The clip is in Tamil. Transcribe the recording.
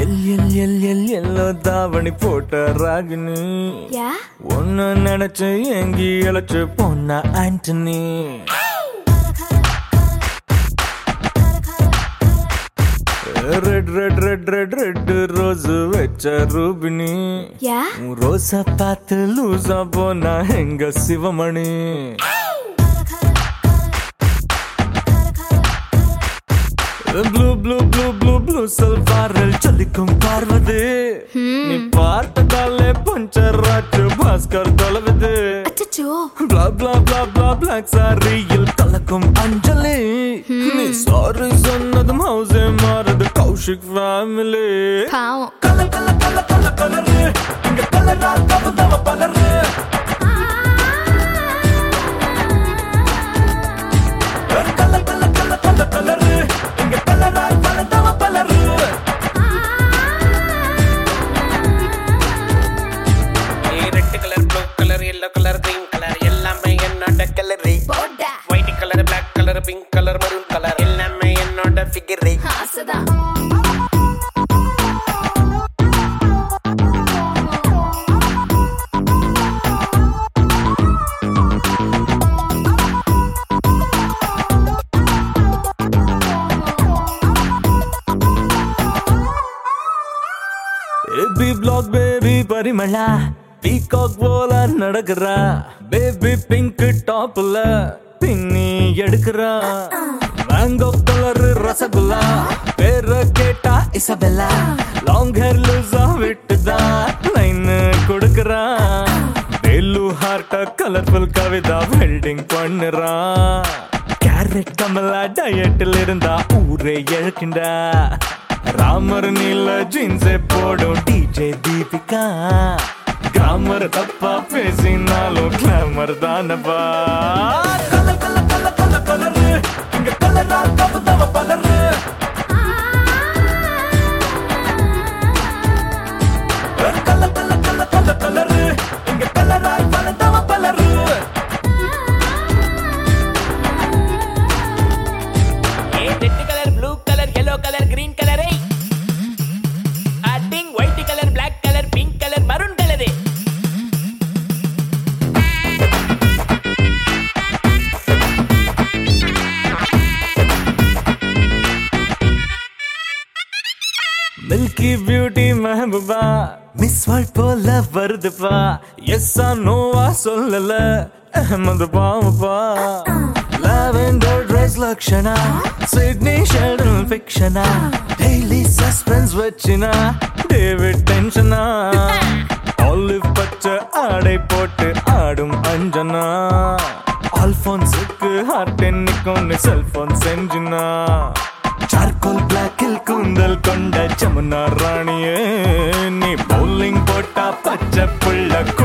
எல் எல் எல் எல் எல்லோ தாவணி போட்ட ராகினி யா ஒன்னு நினைச்சு எங்கி இழைச்சு பொண்ணா Antony red red red red red rose வச்ச ரூபினி யா உன் ரோசா பார்த்து லூசா போனா எங்க Sivamani blue blue blue blue blue சல்வாரில் சொல்லிக்கும் பார்வது நீ பார்த்ததாலே பஞ்சர் ஆச்சு பாஸ்கர் தொலைவுது அச்சச்சோ blah blah blah blah black சாரியில் கலக்கும் அஞ்சலி நீ சாரி சொன்னதும் ஹவுஸே மாறுது கௌஷிக் ஃபேமிலி பாவம் கல கல கல கல கலரு இங்க கலரா கவுதவ பலரு கல கல கல கல கலரு இங்க கலரா கலந்தவ பலரு red colour blue colour yellow colour green colour எல்லாமே என்னோட கலரு போடா white colour black colour pink colour maroon colour எல்லாமே என்னோட ஃபிகரு ஆசைதான் baby black baby Parimala peacock போல நடக்கிறா பேபி பிங்க் டாப்ல பின்னி எடுக்கிறா மேங்கோ கலர் ரசகுல்லா பேர கேட்டா இசபெல்லா லாங் ஹேர் லூசா விட்டுதா லைன் கொடுக்கறா வேலு ஹார்ட்ட கலர்ஃபுல் கவிதா வெல்டிங் பண்ணுறா கேரட் கமலா டயட்டில் இருந்தா ஊரே இழக்கின்றா ராமர் நீல ஜீன்ஸே போடும் டிஜே தீபிகா கிராமர் தப்பா பேசினாலும் கிளாமர் தானப்பா கல கல கல கல கலரு இங்க கலரா கவுதவ பலரு கல கல கல கல கலரு இங்க கலரா கலந்தவ பலரு red colour blue colour yellow colour green கலரே அட்டிங் white colour black colour pink colour maroon colour milky beauty Mehbooba miss world போல வருதுப்பா எஸ்ஸா நோவா சொல்லல அஹமது பாவப்பா lavender dress Lakshana Sidney Sheldon ஃபிக்ஷனா டெய்லி சஸ்பென்ஸ் வச்சினா டேவிட் டென்ஷனா ஆலிவ் பச்சை ஆடை போட்டு ஆடும் அஞ்சனா ஆல்போன்ஸுக்கு ஹார்ட் என்னைக்கு செல்போன் செஞ்சுனா சார்கோல் பிளாக்கில் கூந்தல் கொண்ட ஜமுனா ராணியே நீ பவுலிங் போட்டா பச்சை புள்ள